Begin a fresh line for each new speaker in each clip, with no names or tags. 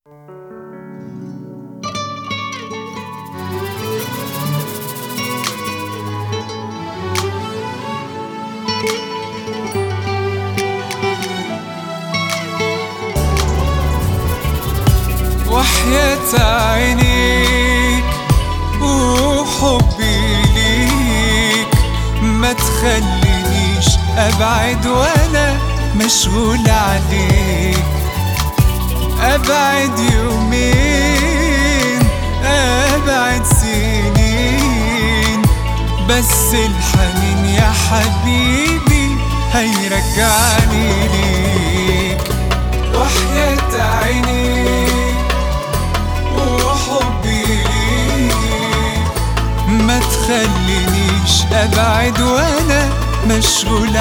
وحياة عينيك وحبي ليك ما تخلينيش أبعد وأنا مشغول عليك أبعد يومين أبعد سنين بس الحنين يا حبيبي هيرجعني ليك وحياة عينيك وحبي ليك ما تخلينيش أبعد وأنا مشغول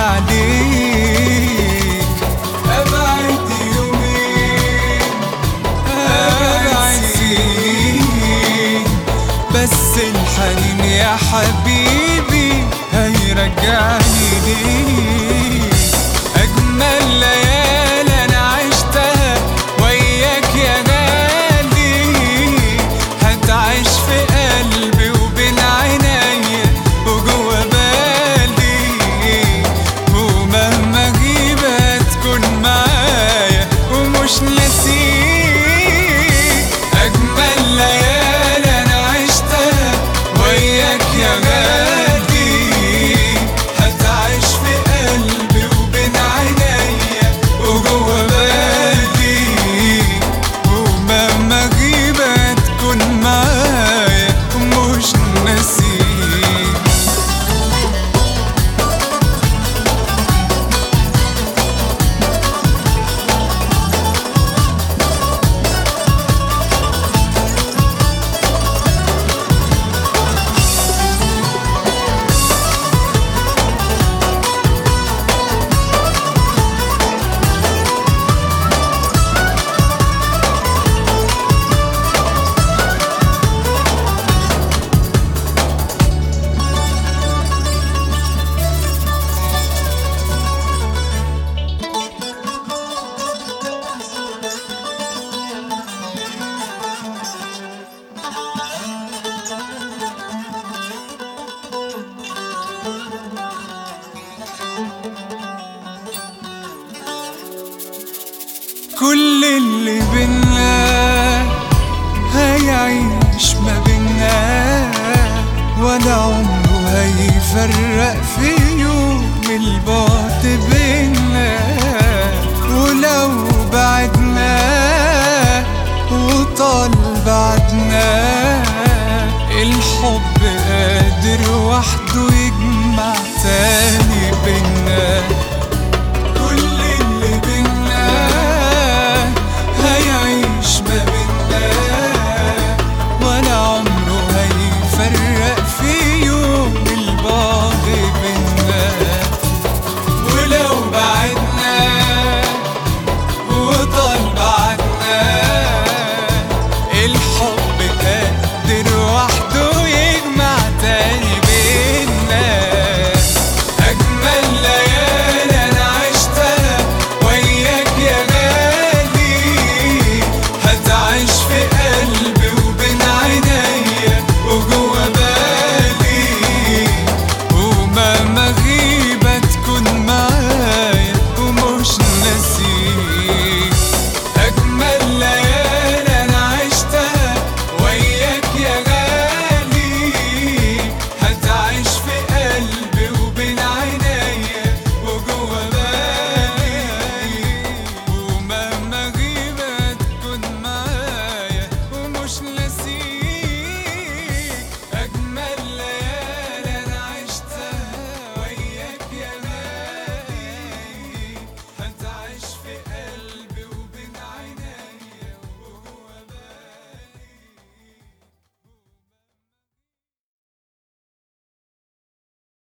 عليك أبعد يومين أبعد سنين بس الحنين يا حبيبي هيرجعني ليك أجمل ليالي أنا عشتها وياك يا غالي هتعيش في قلبي وبين عينيا وجوا بالي ومهما أغيب هتكون معايا ومش ناسيك أجمل ليالي أنا عشتها وياك يا غالي هتعيش في قلبي وبين عينيا وجوا بالي ومهما أغيب هتكون معايا ومش ناسيك كل اللي بينا هيعيش ما بينا ولا عمره هيفرق في يوم البعد بينا ولو بعدنا وطال بعدنا الحب قادر وحده يجمع تاني بينا